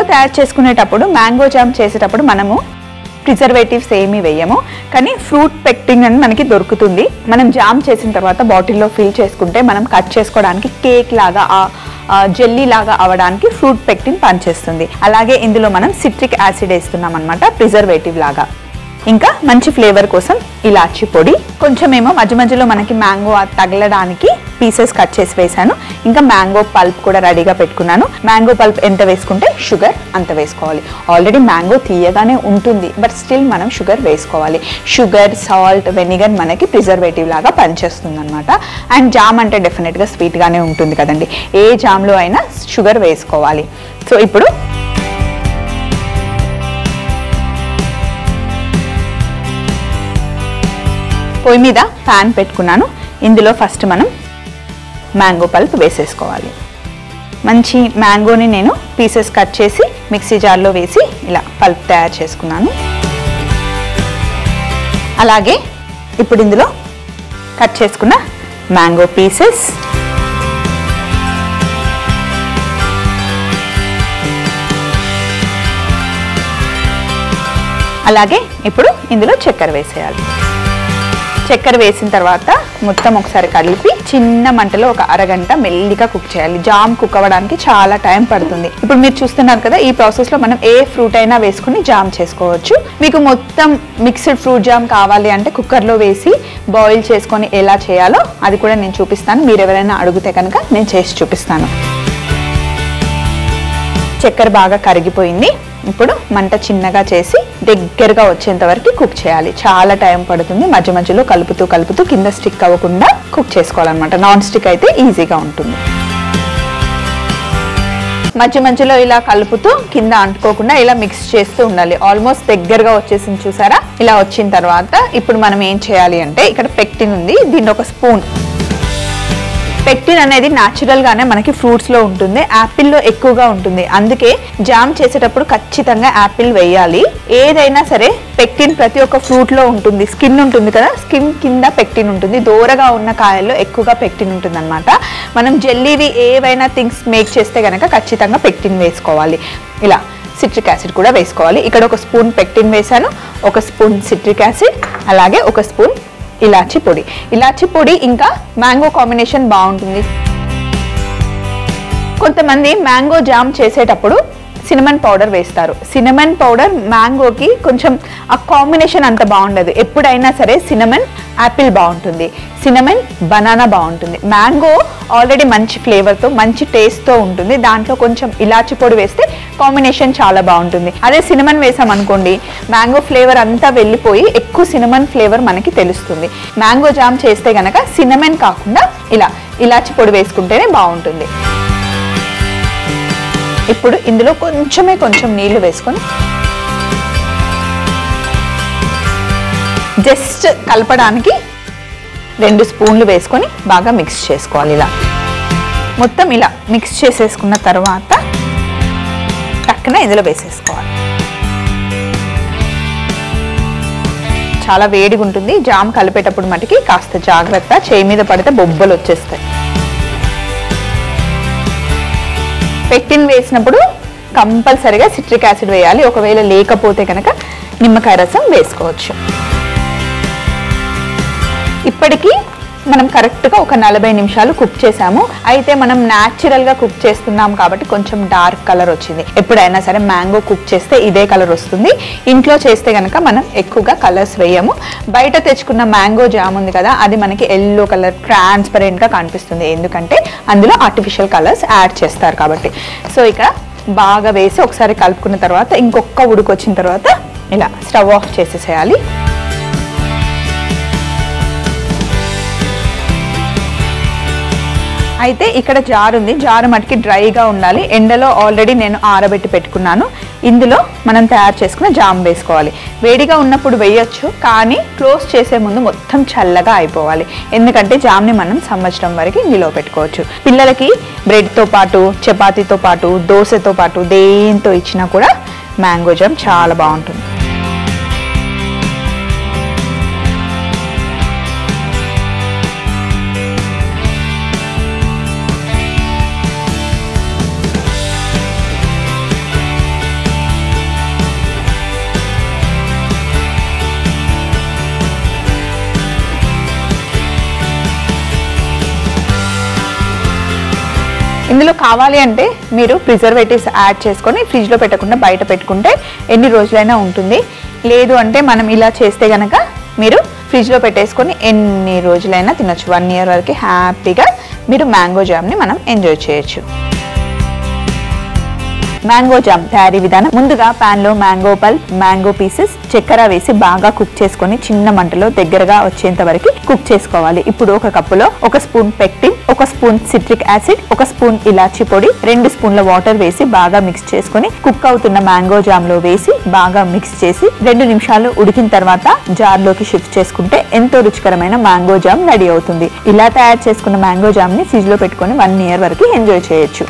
ఇంట్లో తయారు చేసుకునేటప్పుడు మ్యాంగో జామ్ చేసేటప్పుడు మనము ప్రిజర్వేటివ్స్ ఏమీ వేయము కానీ ఫ్రూట్ పెక్టింగ్ అని మనకి దొరుకుతుంది మనం జామ్ చేసిన తర్వాత బాటిల్లో ఫిల్ చేసుకుంటే మనం కట్ చేసుకోవడానికి కేక్ లాగా జెల్లీ లాగా అవడానికి ఫ్రూట్ పెక్టింగ్ పనిచేస్తుంది అలాగే ఇందులో మనం సిట్రిక్ యాసిడ్ వేస్తున్నాం అనమాట ప్రిజర్వేటివ్ లాగా ఇంకా మంచి ఫ్లేవర్ కోసం ఇలాచి పొడి కొంచెం ఏమో మధ్య మధ్యలో మనకి మ్యాంగో తగలడానికి పీసెస్ కట్ చేసి వేసాను ఇంకా మ్యాంగో పల్ప్ కూడా రెడీగా పెట్టుకున్నాను మ్యాంగో పల్ప్ ఎంత వేసుకుంటే షుగర్ అంత వేసుకోవాలి ఆల్రెడీ మ్యాంగో తీయగానే ఉంటుంది బట్ స్టిల్ మనం షుగర్ వేసుకోవాలి షుగర్ సాల్ట్ వెనిగర్ మనకి ప్రిజర్వేటివ్ లాగా పనిచేస్తుంది అనమాట అండ్ జామ్ అంటే డెఫినెట్గా స్వీట్గానే ఉంటుంది కదండి ఏ జామ్లో అయినా షుగర్ వేసుకోవాలి సో ఇప్పుడు పొయ్యి మీద ప్యాన్ పెట్టుకున్నాను ఇందులో ఫస్ట్ మనం మ్యాంగో పల్ప్ వేసేసుకోవాలి మంచి మ్యాంగోని నేను పీసెస్ కట్ చేసి మిక్సీ జార్లో వేసి ఇలా పల్ప్ తయారు చేసుకున్నాను అలాగే ఇప్పుడు ఇందులో కట్ చేసుకున్న మ్యాంగో పీసెస్ అలాగే ఇప్పుడు ఇందులో చక్కెర వేసేయాలి చక్కెర వేసిన తర్వాత మొత్తం ఒకసారి కలిపి చిన్న మంటలో ఒక అరగంట మెల్లిగా కుక్ చేయాలి జామ్ కుక్ అవ్వడానికి చాలా టైం పడుతుంది ఇప్పుడు మీరు చూస్తున్నారు కదా ఈ ప్రాసెస్ లో మనం ఏ ఫ్రూట్ అయినా వేసుకుని జామ్ చేసుకోవచ్చు మీకు మొత్తం మిక్స్డ్ ఫ్రూట్ జామ్ కావాలి అంటే కుక్కర్లో వేసి బాయిల్ చేసుకొని ఎలా చేయాలో అది కూడా నేను చూపిస్తాను మీరు ఎవరైనా అడిగితే కనుక నేను చేసి చూపిస్తాను చక్కెర బాగా కరిగిపోయింది ఇప్పుడు మంట చిన్నగా చేసి దగ్గరగా వచ్చేంత వరకు కుక్ చేయాలి చాలా టైం పడుతుంది మధ్య మధ్యలో కలుపుతూ కలుపుతూ కింద స్టిక్ అవ్వకుండా కుక్ చేసుకోవాలన్నమాట నాన్ స్టిక్ అయితే ఈజీగా ఉంటుంది మధ్య మధ్యలో ఇలా కలుపుతూ కింద అంటుకోకుండా ఇలా మిక్స్ చేస్తూ ఉండాలి ఆల్మోస్ట్ దగ్గరగా వచ్చేసింది చూసారా ఇలా వచ్చిన తర్వాత ఇప్పుడు మనం ఏం చేయాలి అంటే ఇక్కడ పెక్టిన్ ఉంది దీన్ని ఒక స్పూన్ పెక్టిన్ అనేది న్యాచురల్ గానే మనకి ఫ్రూట్స్ లో ఉంటుంది యాపిల్ లో ఎక్కువగా ఉంటుంది అందుకే జామ్ చేసేటప్పుడు ఖచ్చితంగా యాపిల్ వేయాలి ఏదైనా సరే పెక్టిన్ ప్రతి ఒక్క ఫ్రూట్ లో ఉంటుంది స్కిన్ ఉంటుంది కదా స్కిన్ కింద పెక్టిన్ ఉంటుంది దూరగా ఉన్న కాయల్లో ఎక్కువగా పెక్టిన్ ఉంటుంది అనమాట మనం జెల్లీవి ఏవైనా థింగ్స్ మేక్ చేస్తే గనక ఖచ్చితంగా పెక్టిన్ వేసుకోవాలి ఇలా సిట్రిక్ యాసిడ్ కూడా వేసుకోవాలి ఇక్కడ ఒక స్పూన్ పెక్టిన్ వేసాను ఒక స్పూన్ సిట్రిక్ యాసిడ్ అలాగే ఒక స్పూన్ ఇలాచి పొడి ఇలాచి పొడి ఇంకా మ్యాంగో కాంబినేషన్ బాగుంటుంది కొంతమంది మ్యాంగో జామ్ చేసేటప్పుడు సినమన్ పౌడర్ వేస్తారు సినమన్ పౌడర్ మ్యాంగోకి కొంచెం ఆ కాంబినేషన్ అంత బాగుండదు ఎప్పుడైనా సరే సినమన్ యాపిల్ బాగుంటుంది సినమన్ బనానా బాగుంటుంది మ్యాంగో ఆల్రెడీ మంచి ఫ్లేవర్తో మంచి టేస్ట్తో ఉంటుంది దాంట్లో కొంచెం ఇలాచి పొడి వేస్తే కాంబినేషన్ చాలా బాగుంటుంది అదే సినమన్ వేసాం అనుకోండి మ్యాంగో ఫ్లేవర్ అంతా వెళ్ళిపోయి ఎక్కువ సినమన్ ఫ్లేవర్ మనకి తెలుస్తుంది మ్యాంగో జామ్ చేస్తే గనక సినమన్ కాకుండా ఇలా ఇలాచి పొడి వేసుకుంటేనే బాగుంటుంది ఇప్పుడు ఇందులో కొంచెమే కొంచెం నీళ్లు వేసుకొని జస్ట్ కలపడానికి రెండు స్పూన్లు వేసుకొని బాగా మిక్స్ చేసుకోవాలి ఇలా మొత్తం ఇలా మిక్స్ చేసేసుకున్న తర్వాత టక్కున ఇందులో వేసేసుకోవాలి చాలా వేడిగా ఉంటుంది జామ్ కలిపేటప్పుడు మటుకి కాస్త జాగ్రత్త చేయి మీద పడితే బొబ్బలు వచ్చేస్తాయి పెక్టిన్ వేసినప్పుడు కంపల్సరిగా సిట్రిక్ యాసిడ్ వేయాలి ఒకవేళ లేకపోతే కనుక నిమ్మకాయ రసం వేసుకోవచ్చు ఇప్పటికీ మనం కరెక్ట్గా ఒక నలభై నిమిషాలు కుక్ చేసాము అయితే మనం న్యాచురల్గా కుక్ చేస్తున్నాం కాబట్టి కొంచెం డార్క్ కలర్ వచ్చింది ఎప్పుడైనా సరే మ్యాంగో కుక్ చేస్తే ఇదే కలర్ వస్తుంది ఇంట్లో చేస్తే కనుక మనం ఎక్కువగా కలర్స్ వేయము బయట తెచ్చుకున్న మ్యాంగో జామ్ ఉంది కదా అది మనకి ఎల్లో కలర్ ట్రాన్స్పరెంట్గా కనిపిస్తుంది ఎందుకంటే అందులో ఆర్టిఫిషియల్ కలర్స్ యాడ్ చేస్తారు కాబట్టి సో ఇక్కడ బాగా వేసి ఒకసారి కలుపుకున్న తర్వాత ఇంకొక ఉడుకు వచ్చిన తర్వాత ఇలా స్టవ్ ఆఫ్ చేసేసేయాలి అయితే ఇక్కడ జార్ ఉంది జారు మటుకి డ్రైగా ఉండాలి ఎండలో ఆల్రెడీ నేను ఆరబెట్టి పెట్టుకున్నాను ఇందులో మనం తయారు చేసుకున్న జామ్ వేసుకోవాలి వేడిగా ఉన్నప్పుడు వేయొచ్చు కానీ క్లోజ్ చేసే ముందు మొత్తం చల్లగా అయిపోవాలి ఎందుకంటే జామ్ని మనం సంవత్సరం వరకు నిలువ పెట్టుకోవచ్చు పిల్లలకి బ్రెడ్తో పాటు చపాతీతో పాటు దోశతో పాటు దేంతో ఇచ్చినా కూడా మ్యాంగో జామ్ చాలా బాగుంటుంది ఇందులో కావాలి అంటే మీరు ప్రిజర్వేటివ్స్ యాడ్ చేసుకొని ఫ్రిడ్జ్లో పెట్టకుండా బయట పెట్టుకుంటే ఎన్ని రోజులైనా ఉంటుంది లేదు అంటే మనం ఇలా చేస్తే గనక మీరు ఫ్రిడ్జ్లో పెట్టేసుకొని ఎన్ని రోజులైనా తినొచ్చు వన్ ఇయర్ వరకు హ్యాపీగా మీరు మ్యాంగో జామ్ని మనం ఎంజాయ్ చేయొచ్చు మ్యాంగో జామ్ తయారీ విధానం ముందుగా పాన్ లో మ్యాంగో పల్ప్ మ్యాంగో పీసెస్ చక్కెర వేసి బాగా కుక్ చేసుకొని చిన్న మంటలో దగ్గరగా వచ్చేంత వరకు కుక్ చేసుకోవాలి ఇప్పుడు ఒక కప్పులో ఒక స్పూన్ పెక్టిన్ ఒక స్పూన్ సిట్రిక్ యాసిడ్ ఒక స్పూన్ ఇలాచి పొడి రెండు స్పూన్ల వాటర్ వేసి బాగా మిక్స్ చేసుకొని కుక్ అవుతున్న మ్యాంగో జామ్ లో వేసి బాగా మిక్స్ చేసి రెండు నిమిషాలు ఉడికిన తర్వాత జార్ లోకి షిఫ్ట్ చేసుకుంటే ఎంతో రుచికరమైన మ్యాంగో జామ్ రెడీ అవుతుంది ఇలా తయారు చేసుకున్న మ్యాంగో జామ్ ని ఫ్రిడ్జ్ లో పెట్టుకొని వన్ ఇయర్ వరకు ఎంజాయ్ చేయొచ్చు